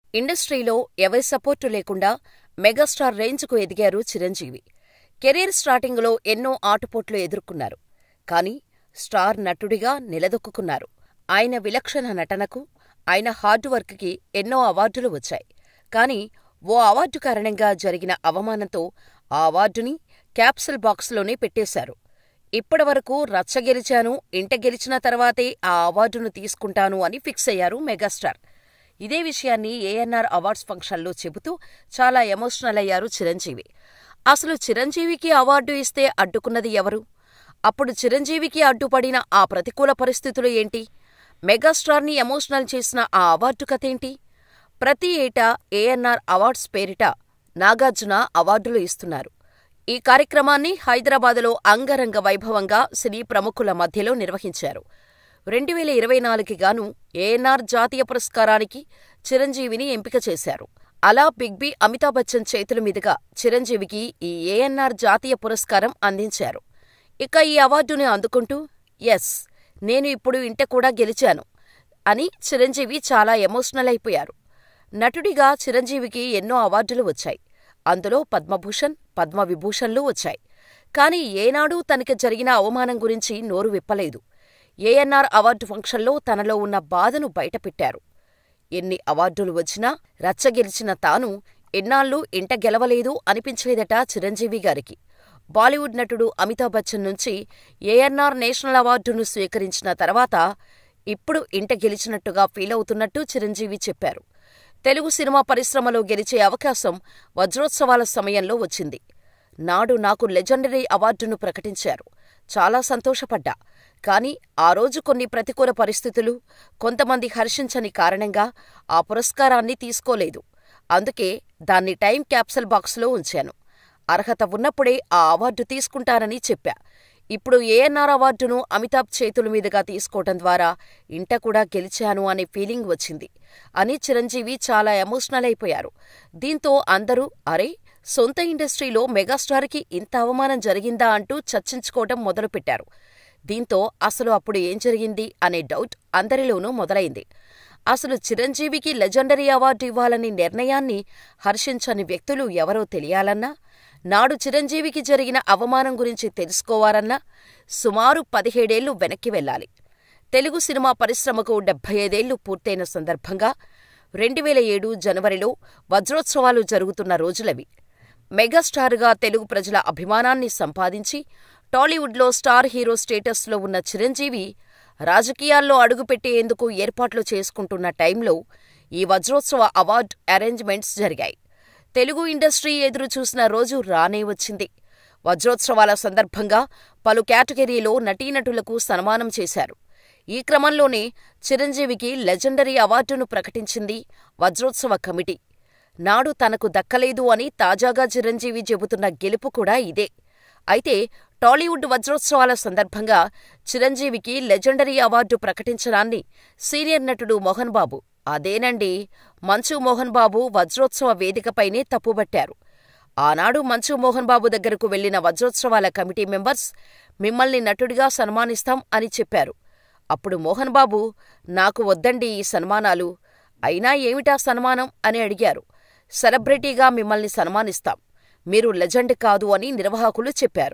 ఇండస్ట్రీలో ఎవరి సపోర్టు లేకుండా మెగాస్టార్ రేంజ్కు ఎదిగారు చిరంజీవి. కెరీర్ స్టార్టింగులో ఎన్నో ఆటుపోట్లు ఎదుర్కొన్నారు. కానీ స్టార్ నటుడిగా నిలదొక్కుకున్నారు. ఆయన విలక్షణ నటనకు, ఆయన హార్డ్ వర్క్ కి ఎన్నో అవార్డులు వచ్చాయి. కానీ ఓ అవార్డు కారణంగా జరిగిన అవమానంతో ఆ అవార్డుని క్యాప్సూల్ బాక్సులోనే పెట్టేశారు. ఇప్పటివరకూ రచ్చ గెలిచాను, ఇంట గెలిచిన తర్వాతే ఆ అవార్డును తీసుకుంటాను అని ఫిక్స్ అయ్యారు మెగాస్టార్. ఇదే విషయాన్ని ఏఎన్నార్ అవార్డ్స్ ఫంక్షన్లో చెబుతూ చాలా ఎమోషనల్ అయ్యారు చిరంజీవి. అసలు చిరంజీవికి అవార్డు ఇస్తే అడ్డుకున్నది ఎవరు? అప్పుడు చిరంజీవికి అడ్డుపడిన ఆ ప్రతికూల పరిస్థితులు ఏంటి? మెగాస్టార్ని ఎమోషనల్ చేసిన ఆ అవార్డు కథేంటి? ప్రతి ఏటా ఏఎన్నార్ అవార్డ్స్ పేరిట నాగార్జున అవార్డులు ఇస్తున్నారు. ఈ కార్యక్రమాన్ని హైదరాబాదులో అంగరంగ వైభవంగా సినీ ప్రముఖుల మధ్యలో నిర్వహించారు. రెండువేల ఇరవై నాలుగుకి గాను ఏఎన్నార్ జాతీయ పురస్కారానికి చిరంజీవిని ఎంపిక చేశారు. అలా బిగ్ బి అమితాబ్ బచ్చన్ చేతుల మీదుగా చిరంజీవికి ఈ ఏఎన్నార్ జాతీయ పురస్కారం అందించారు. ఇక ఈ అవార్డుని అందుకుంటూ ఎస్ నేను ఇప్పుడు ఇంట కూడా గెలిచాను అని చిరంజీవి చాలా ఎమోషనల్ అయిపోయారు. నటుడిగా చిరంజీవికి ఎన్నో అవార్డులు వచ్చాయి. అందులో పద్మభూషణ్, పద్మవిభూషణ్లు వచ్చాయి. కానీ ఏనాడూ తనకి జరిగిన అవమానం గురించి నోరు విప్పలేదు. ఏఎన్నార్ అవార్డు ఫంక్షన్లో తనలో ఉన్న బాధను బయటపెట్టారు. ఎన్ని అవార్డులు వచ్చినా రచ్చగెలిచిన తాను ఎన్నాళ్ళూ ఇంట గెలవలేదు అనిపించలేదట చిరంజీవి గారికి. బాలీవుడ్ నటుడు అమితాబ్ బచ్చన్ నుంచి ఏఎన్నార్ నేషనల్ అవార్డును స్వీకరించిన తర్వాత ఇప్పుడు ఇంట గెలిచినట్టుగా ఫీలవుతున్నట్టు చిరంజీవి చెప్పారు. తెలుగు సినిమా పరిశ్రమలో గెలిచే అవకాశం వజ్రోత్సవాల సమయంలో వచ్చింది. నాడు నాకు లెజెండరీ అవార్డును ప్రకటించారు. చాలా సంతోషపడ్డా. కానీ ఆ రోజు కొన్ని ప్రతికూల పరిస్థితులు, కొంతమంది హర్షించని కారణంగా ఆ పురస్కారాన్ని తీసుకోలేదు. అందుకే దాన్ని టైమ్ క్యాప్సూల్ బాక్సులో ఉంచాను. అర్హత ఉన్నప్పుడే ఆ అవార్డు తీసుకుంటానని చెప్పా. ఇప్పుడు ఏఎన్నార్ అవార్డును అమితాబ్ చేతుల మీదుగా తీసుకోవటం ద్వారా ఇంట కూడా గెలిచాను అనే ఫీలింగ్ వచ్చింది అని చిరంజీవి చాలా ఎమోషనల్ అయిపోయారు. దీంతో అందరూ అరే సొంత ఇండస్ట్రీలో మెగాస్టార్కి ఇంత అవమానం జరిగిందా అంటూ చర్చించుకోవటం మొదలుపెట్టారు. దీంతో అసలు అప్పుడు ఏం జరిగింది అనే డౌట్ అందరిలోనూ మొదలైంది. అసలు చిరంజీవికి లెజెండరీ అవార్డు ఇవ్వాలనే నిర్ణయాన్ని హర్షించని వ్యక్తులు ఎవరో తెలియాలన్నా, నాడు చిరంజీవికి జరిగిన అవమానం గురించి తెలుసుకోవాలన్నా సుమారు పదిహేడేళ్లు వెనక్కి వెళ్లాలి. తెలుగు సినిమా పరిశ్రమకు డెబ్బై ఐదేళ్లు పూర్తయిన సందర్భంగా రెండువేల ఏడు జనవరిలో వజ్రోత్సవాలు జరుగుతున్న రోజులవి. మెగాస్టార్గా తెలుగు ప్రజల అభిమానాన్ని సంపాదించి టాలీవుడ్లో స్టార్ హీరో స్టేటస్లో ఉన్న చిరంజీవి రాజకీయాల్లో అడుగుపెట్టేందుకు ఏర్పాట్లు చేసుకుంటున్న టైంలో ఈ వజ్రోత్సవ అవార్డు అరేంజ్మెంట్స్ జరిగాయి. తెలుగు ఇండస్ట్రీ ఎదురు చూసిన రోజు రానే వచ్చింది. వజ్రోత్సవాల సందర్భంగా పలు కేటగిరీలో నటీనటులకు సన్మానం చేశారు. ఈ క్రమంలోనే చిరంజీవికి లెజెండరీ అవార్డును ప్రకటించింది వజ్రోత్సవ కమిటీ. నాడు తనకు దక్కలేదు అని తాజాగా చిరంజీవి చెబుతున్న గెలుపు కూడా ఇదే. అయితే టాలీవుడ్ వజ్రోత్సవాల సందర్భంగా చిరంజీవికి లెజెండరీ అవార్డు ప్రకటించడాన్ని సీనియర్ నటుడు మోహన్ బాబు అదేనండీ మంచు మోహన్ బాబు వజ్రోత్సవ వేదికపైనే తప్పుబట్టారు. ఆనాడు మంచు మోహన్ బాబు దగ్గరకు వెళ్లిన వజ్రోత్సవాల కమిటీ మెంబర్స్ మిమ్మల్ని నటుడిగా సన్మానిస్తాం అని చెప్పారు. అప్పుడు మోహన్ బాబు నాకు వద్దండీ ఈ సన్మానాలు. అయినా ఏమిటా సన్మానం అని అడిగారు. సెలబ్రిటీగా మిమ్మల్ని సన్మానిస్తాం. మీరు లెజెండ్ కాదు అని నిర్వాహకులు చెప్పారు.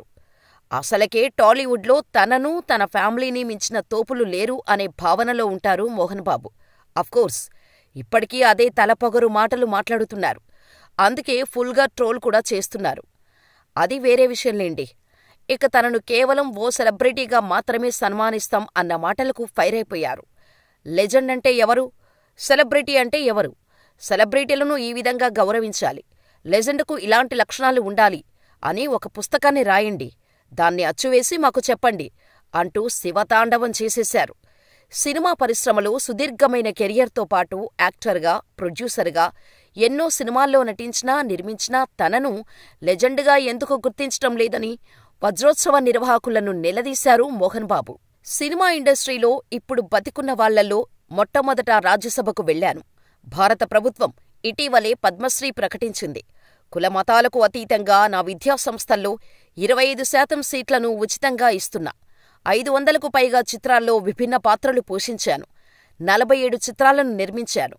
అసలకే టాలీవుడ్లో తనను, తన ఫ్యామిలీని మించిన తోపులు లేరు అనే భావనలో ఉంటారు మోహన్ బాబు. అఫ్కోర్స్ ఇప్పటికీ అదే తలపొగరు మాటలు మాట్లాడుతున్నారు. అందుకే ఫుల్గా ట్రోల్ కూడా చేస్తున్నారు. అది వేరే విషయంలేండి. ఇక తనను కేవలం ఓ సెలబ్రిటీగా మాత్రమే సన్మానిస్తాం అన్న మాటలకు ఫైర్ అయిపోయారు. లెజెండ్ అంటే ఎవరు? సెలబ్రిటీ అంటే ఎవరు? సెలబ్రిటీలను ఈ విధంగా గౌరవించాలి. లెజెండ్కు ఇలాంటి లక్షణాలు ఉండాలి అని ఒక పుస్తకాన్ని రాయండి. దాన్ని అచ్చువేసి మాకు చెప్పండి అంటూ శివతాండవం చేసేశారు. సినిమా పరిశ్రమలో సుదీర్ఘమైన కెరియర్తో పాటు యాక్టర్గా, ప్రొడ్యూసర్గా ఎన్నో సినిమాల్లో నటించినా, నిర్మించినా తనను లెజెండ్గా ఎందుకు గుర్తించటం లేదని వజ్రోత్సవ నిర్వాహకులను నిలదీశారు మోహన్ బాబు. సినిమా ఇండస్ట్రీలో ఇప్పుడు బతికున్న వాళ్లల్లో మొట్టమొదట రాజ్యసభకు వెళ్లాను. భారత ప్రభుత్వం ఇటీవలే పద్మశ్రీ ప్రకటించింది. కులమతాలకు అతీతంగా నా విద్యాసంస్థల్లో ఇరవై ఐదు శాతం సీట్లను ఉచితంగా ఇస్తున్నా. ఐదు వందలకు పైగా చిత్రాల్లో విభిన్న పాత్రలు పోషించాను. నలభై ఏడు చిత్రాలను నిర్మించాను.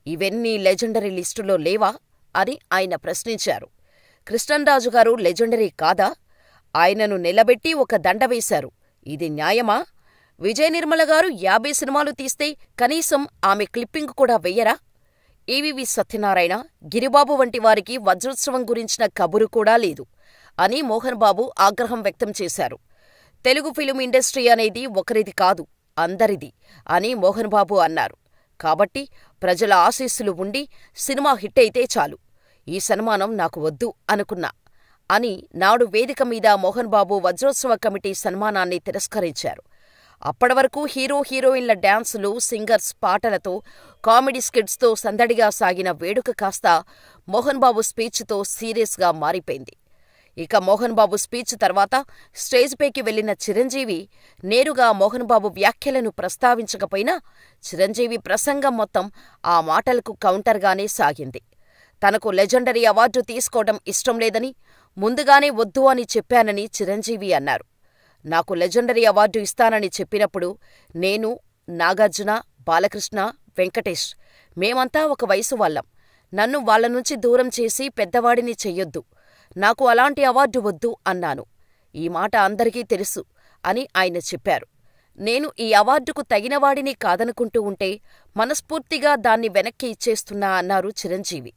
ఇవన్నీ లెజెండరీ లిస్టులో లేవా అని ఆయన ప్రశ్నించారు కృష్ణంరాజు గారు లెజెండరీ కాదా ఆయనను నిలబెట్టి ఒక దండ వేశారు ఇది న్యాయమా విజయ నిర్మల గారు యాభై సినిమాలు తీస్తే కనీసం ఆమె క్లిప్పింగ్ కూడా వెయ్యరా ఈవీవి సత్యనారాయణ గిరిబాబు వంటి వారికి వజ్రోత్సవం గురించిన కబురు కూడా లేదు అని మోహన్ బాబు ఆగ్రహం వ్యక్తం చేశారు తెలుగు ఫిలిం ఇండస్ట్రీ అనేది ఒకరిది కాదు అందరిది అని మోహన్ బాబు అన్నారు కాబట్టి ప్రజల ఆశీస్సులు ఉండి సినిమా హిట్ అయితే చాలు ఈ సన్మానం నాకు వద్దు అనుకున్నా అని నాడు వేదిక మీద మోహన్ బాబు వజ్రోత్సవ కమిటీ సన్మానాన్ని తిరస్కరించారు అప్పటి వరకు హీరో హీరోయిన్ల డాన్సులు సింగర్స్ పాటలతో కామెడీ స్కిట్స్తో సందడిగా సాగిన వేడుక కాస్త మోహన్ బాబు స్పీచ్తో సీరియస్గా మారిపోయింది ఇక మోహన్ బాబు స్పీచ్ తర్వాత స్టేజ్పైకి వెళ్లిన చిరంజీవి నేరుగా మోహన్ బాబు వ్యాఖ్యలను ప్రస్తావించకపోయినా చిరంజీవి ప్రసంగం మొత్తం ఆ మాటలకు కౌంటర్గానే సాగింది తనకు లెజెండరీ అవార్డు తీసుకోవడం ఇష్టం లేదని ముందుగానే వద్దు అని చెప్పానని చిరంజీవి అన్నారు నాకు లెజెండరీ అవార్డు ఇస్తానని చెప్పినప్పుడు నేను నాగార్జున బాలకృష్ణ వెంకటేష్ మేమంతా ఒక వయసు వాళ్ళం నన్ను వాళ్ళ నుంచి దూరం చేసి పెద్దవాడిని చెయ్యొద్దు నాకు అలాంటి అవార్డు వద్దు అన్నాను ఈ మాట అందరికీ తెలుసు అని ఆయన చెప్పారు నేను ఈ అవార్డుకు తగినవాడిని కాదనుకుంటూ ఉంటే మనస్ఫూర్తిగా దాన్ని వెనక్కి ఇచ్చేస్తున్నా అన్నారు చిరంజీవి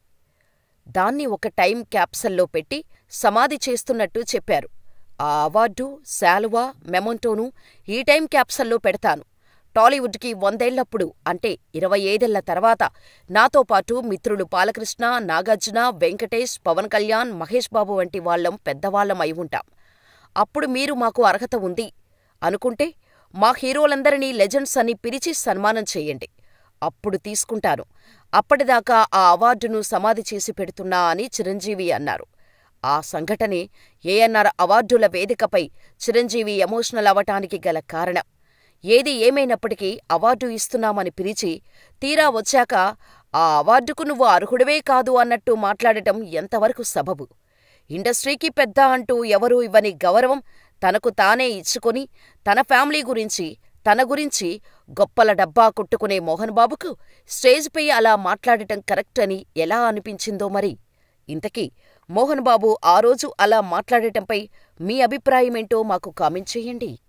దాన్ని ఒక టైం క్యాప్సల్లో పెట్టి సమాధి చేస్తున్నట్టు చెప్పారు ఆ అవార్డు శాలువా మెమొంటోను ఈ టైం క్యాప్సల్లో పెడతాను టాలీవుడ్కి వందేళ్లప్పుడు అంటే ఇరవై ఐదేళ్ల తర్వాత నాతో పాటు మిత్రులు బాలకృష్ణ నాగార్జున వెంకటేష్ పవన్ కళ్యాణ్ మహేష్ బాబు వంటి వాళ్ళం పెద్దవాళ్లం అయి ఉంటాం అప్పుడు మీరు మాకు అర్హత ఉంది అనుకుంటే మా హీరోలందరినీ లెజెండ్స్ అని పిలిచి సన్మానం చేయండి అప్పుడు తీసుకుంటాను అప్పటిదాకా ఆ అవార్డును సమాధి చేసి పెడుతున్నా అని చిరంజీవి అన్నారు ఆ సంఘటనే ఏఎన్ఆర్ అవార్డుల వేదికపై చిరంజీవి ఎమోషనల్ అవటానికి గల కారణం ఏది ఏమైనప్పటికీ అవార్డు ఇస్తున్నామని పిలిచి తీరా వచ్చాక ఆ అవార్డుకు నువ్వు అర్హుడివే కాదు అన్నట్టు మాట్లాడటం ఎంతవరకు సబబు ఇండస్ట్రీకి పెద్ద అంటూ ఎవరూ ఇవ్వని గౌరవం తనకు తానే ఇచ్చుకొని తన ఫ్యామిలీ గురించి తన గురించి గొప్పల డబ్బా కొట్టుకునే మోహన్ బాబుకు స్టేజ్పై అలా మాట్లాడటం కరెక్ట్ అని ఎలా అనిపించిందో మరి ఇంతకీ మోహన్ బాబు ఆ రోజు అలా మాట్లాడటంపై మీ అభిప్రాయమేంటో మాకు కామెంట్ చేయండి